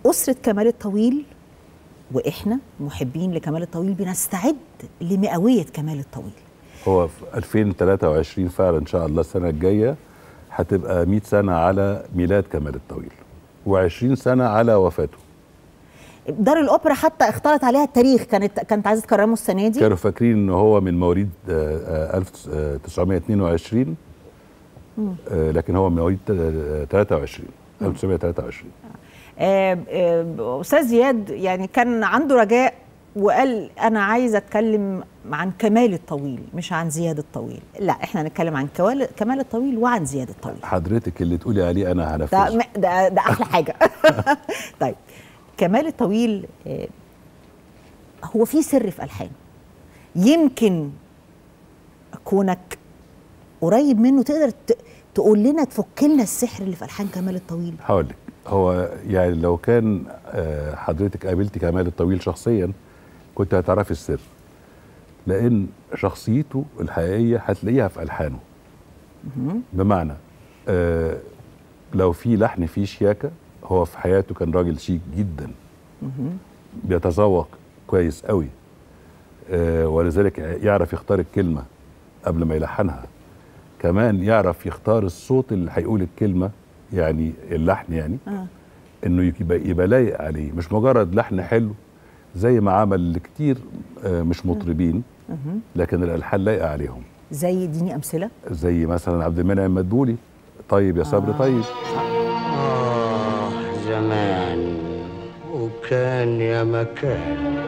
اسره كمال الطويل واحنا محبين لكمال الطويل بنستعد لمئويه كمال الطويل هو في 2023 فعلا ان شاء الله السنه الجايه هتبقى 100 سنه على ميلاد كمال الطويل و20 سنه على وفاته دار الاوبرا حتى اختلط عليها التاريخ كانت كانت عايزه تكرمه السنه دي كانوا فاكرين ان هو من مواليد آه، آه، 1922 آه، لكن هو من مواليد آه، 23 1923 آه، آه، استاذ زياد يعني كان عنده رجاء وقال انا عايز اتكلم عن كمال الطويل مش عن زياد الطويل لا احنا هنتكلم عن كوال- كمال الطويل وعن زياد الطويل حضرتك اللي تقولي عليه انا ده هنفذه م- ده, ده احلى حاجه طيب كمال الطويل آه، هو في سر في الحانه يمكن كونك قريب منه تقدر ت- تقول لنا تفك لنا السحر اللي في الحان كمال الطويل هقول لك هو يعني لو كان آه، حضرتك قابلتي كمال الطويل شخصيا كنت هتعرفي السر لان شخصيته الحقيقيه هتلاقيها في الحانه بمعنى آه لو في لحن فيه شياكه هو في حياته كان راجل شيك جدا بيتذوق كويس قوي آه ولذلك يعرف يختار الكلمه قبل ما يلحنها كمان يعرف يختار الصوت اللي هيقول الكلمه يعني اللحن يعني آه. انه يبقى يبقى لايق عليه مش مجرد لحن حلو زي ما عمل لكتير آه، مش مطربين لكن الالحان لايقه عليهم زي اديني امثله زي مثلا عبد المنعم مدبولي طيب يا صبري آه. طيب آه زمان وكان يا مكان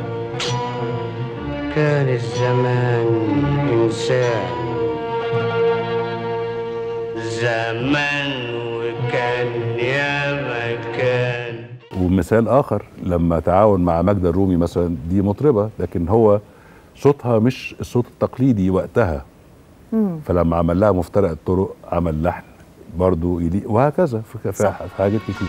كان الزمان إنسان زمان وكان يا مكان ومثال اخر لما تعاون مع ماجدة الرومي مثلا دي مطربه لكن هو صوتها مش الصوت التقليدي وقتها فلما عمل لها مفترق الطرق عمل لحن برضه يليق وهكذا في في صح. في حاجات كتير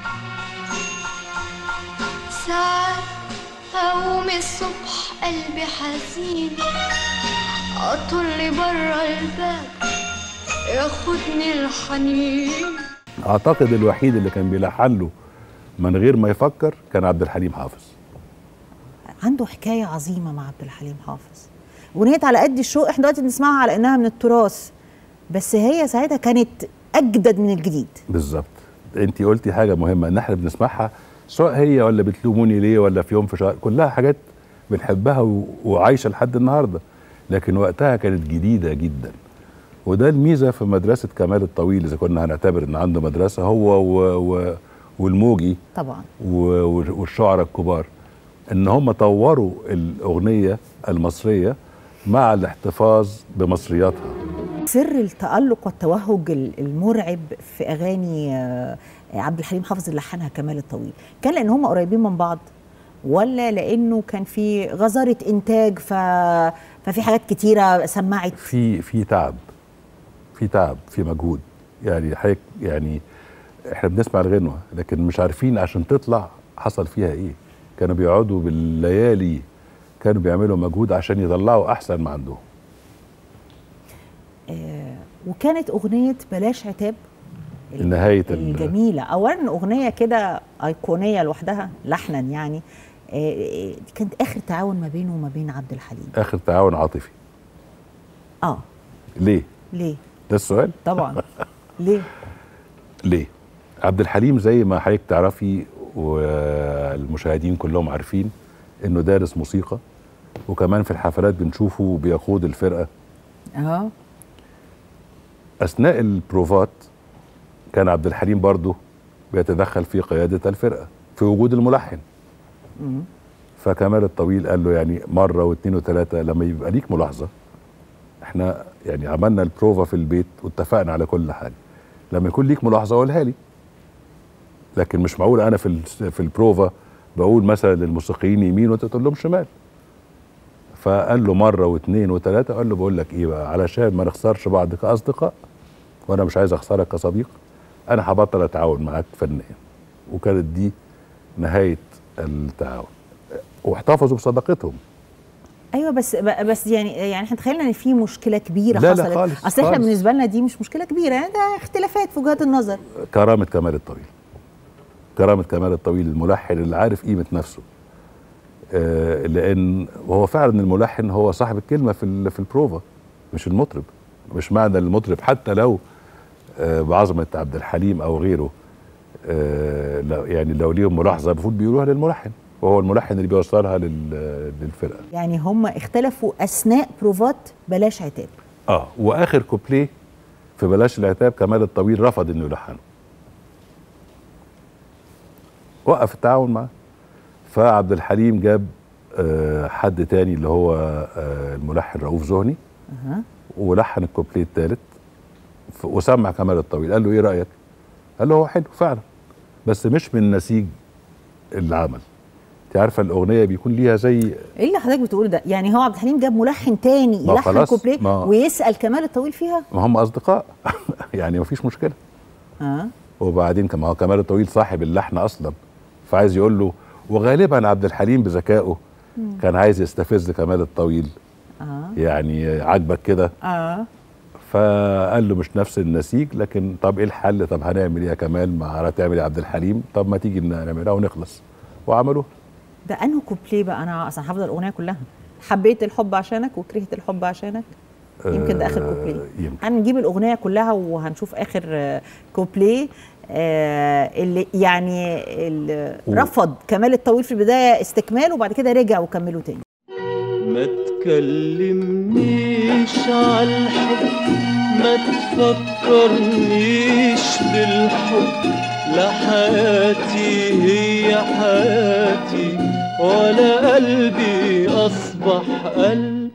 ساعات أقوم الصبح قلبي حزين أطل برا الباب ياخدني الحنين اعتقد الوحيد اللي كان بيلحن له من غير ما يفكر كان عبد الحليم حافظ عنده حكايه عظيمه مع عبد الحليم حافظ اغنيه على قد الشوق احنا دلوقتي بنسمعها على انها من التراث بس هي ساعتها كانت اجدد من الجديد بالظبط انت قلتي حاجه مهمه ان احنا بنسمعها سواء هي ولا بتلوموني ليه ولا في يوم في شهر كلها حاجات بنحبها و... وعايشه لحد النهارده لكن وقتها كانت جديده جدا وده الميزه في مدرسه كمال الطويل اذا كنا هنعتبر ان عنده مدرسه هو و... و... والموجي طبعا و... والشعراء الكبار ان هم طوروا الاغنيه المصريه مع الاحتفاظ بمصرياتها سر التألق والتوهج ال- المرعب في أغاني آه، عبد الحليم حافظ اللي لحنها كمال الطويل كان لأن هم قريبين من بعض ولا لأنه كان في غزارة إنتاج ف... ففي حاجات كتيرة سمعت في في تعب في تعب في مجهود يعني حضرتك يعني احنا بنسمع الغنوه لكن مش عارفين عشان تطلع حصل فيها ايه كانوا بيقعدوا بالليالي كانوا بيعملوا مجهود عشان يطلعوا احسن ما عندهم آه، وكانت أغنية بلاش عتاب ال- نهايه ال- الجميلة أولا أغنية كده أيقونية لوحدها لحنا يعني آه، آه، دي كانت آخر تعاون ما بينه وما بين عبد الحليم اخر تعاون عاطفي آه ليه ليه ده السؤال طبعا ليه ليه عبد الحليم زي ما حضرتك تعرفي والمشاهدين كلهم عارفين انه دارس موسيقى وكمان في الحفلات بنشوفه بيقود الفرقه اه اثناء البروفات كان عبد الحليم برضه بيتدخل في قياده الفرقه في وجود الملحن فكمال الطويل قال له يعني مره واثنين وثلاثه لما يبقى ليك ملاحظه احنا يعني عملنا البروفا في البيت واتفقنا على كل حاجه لما يكون ليك ملاحظه قولها لي لكن مش معقول انا في ال- في البروفا بقول مثلا للموسيقيين يمين وانت تقول لهم شمال فقال له مره واثنين وثلاثه قال له بقول لك ايه بقى علشان ما نخسرش بعض كاصدقاء وانا مش عايز اخسرك كصديق انا هبطل اتعاون معاك فنيا وكانت دي نهايه التعاون واحتفظوا بصداقتهم ايوه بس بس يعني يعني احنا تخيلنا ان في مشكله كبيره لا لا حصلت خالص، اصل احنا خالص. بالنسبه لنا دي مش مشكله كبيره يعني ده اختلافات في وجهات النظر كرامه كمال الطويل كرامه كمال الطويل الملحن اللي عارف قيمه نفسه آه، لان وهو فعلا الملحن هو صاحب الكلمه في ال- في البروفا مش المطرب مش معنى المطرب حتى لو آه، بعظمه عبد الحليم او غيره آه، لو يعني لو ليهم ملاحظه المفروض بيقولوها للملحن وهو الملحن اللي بيوصلها لل- للفرقه يعني هم اختلفوا اثناء بروفات بلاش عتاب اه واخر كوبليه في بلاش العتاب كمال الطويل رفض انه يلحنه وقف التعاون معاه فعبد الحليم جاب آه حد تاني اللي هو آه الملحن رؤوف زهني أها. ولحن الكوبليه الثالث وسمع كمال الطويل قال له ايه رايك؟ قال له هو حلو فعلا بس مش من نسيج العمل انت عارفه الاغنيه بيكون ليها زي ايه اللي حضرتك بتقوله ده يعني هو عبد الحليم جاب ملحن تاني ما يلحن خلاص، كوبليه ما- ويسال كمال الطويل فيها ما هم اصدقاء يعني مفيش مشكله اه وبعدين كما هو كمال الطويل صاحب اللحن اصلا فعايز يقول له وغالبا عبد الحليم بذكائه كان عايز يستفز كمال الطويل اه يعني عاجبك كده اه فقال له مش نفس النسيج لكن طب ايه الحل طب هنعمل ايه يا كمال ما هتعمل يا عبد الحليم طب ما تيجي نعملها ونخلص وعملوه ده انه كوبليه بقى انا اصلا حافظه الاغنيه كلها حبيت الحب عشانك وكرهت الحب عشانك يمكن ده اخر آه، كوبليه يمكن هنجيب الاغنيه كلها وهنشوف اخر آه، كوبليه آه، اللي يعني اللي و- رفض كمال الطويل في البدايه استكمال وبعد كده رجع وكملوا تاني ما تكلمنيش عالحب ما تفكرنيش بالحب لا حياتي هي حياتي ولا قلبي أصبح قلب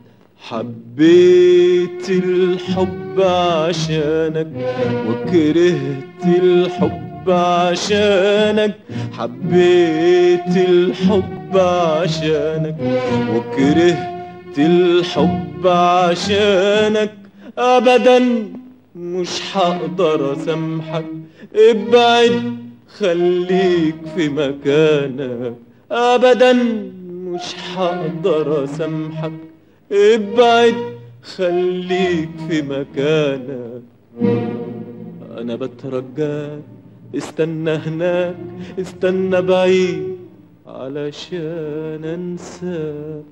حبيت الحب عشانك وكرهت الحب عشانك حبيت الحب عشانك وكرهت الحب عشانك ابدا مش هقدر اسامحك ابعد خليك في مكانك ابدا مش هقدر اسامحك ابعد خليك في مكانك انا بترجاك استنى هناك استنى بعيد علشان انساك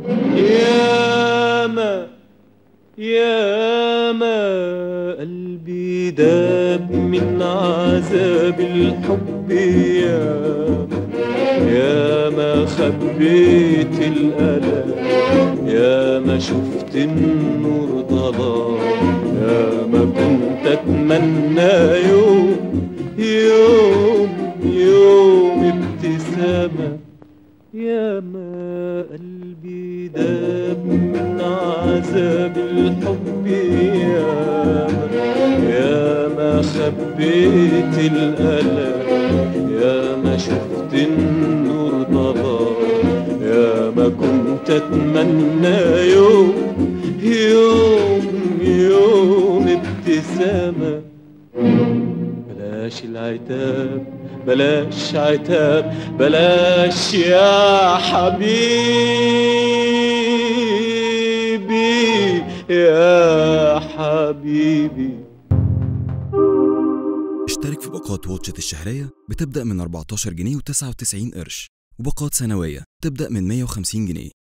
ياما ياما قلبي داب من عذاب الحب ياما ياما خبيت الألم ياما شفت النور ضلال ياما كنت أتمنى يوم يوم يوم ابتسامة ياما قلبي داب من عذاب الحب ياما ياما خبيت الألم ياما شفت النور ضلال ياما كنت أتمنى يوم يوم يوم ابتسامة بلاش العتاب بلاش عتاب بلاش يا حبيبي يا حبيبي اشترك في باقات واتشت الشهرية بتبدأ من 14 جنيه و99 قرش وباقات سنوية تبدأ من 150 جنيه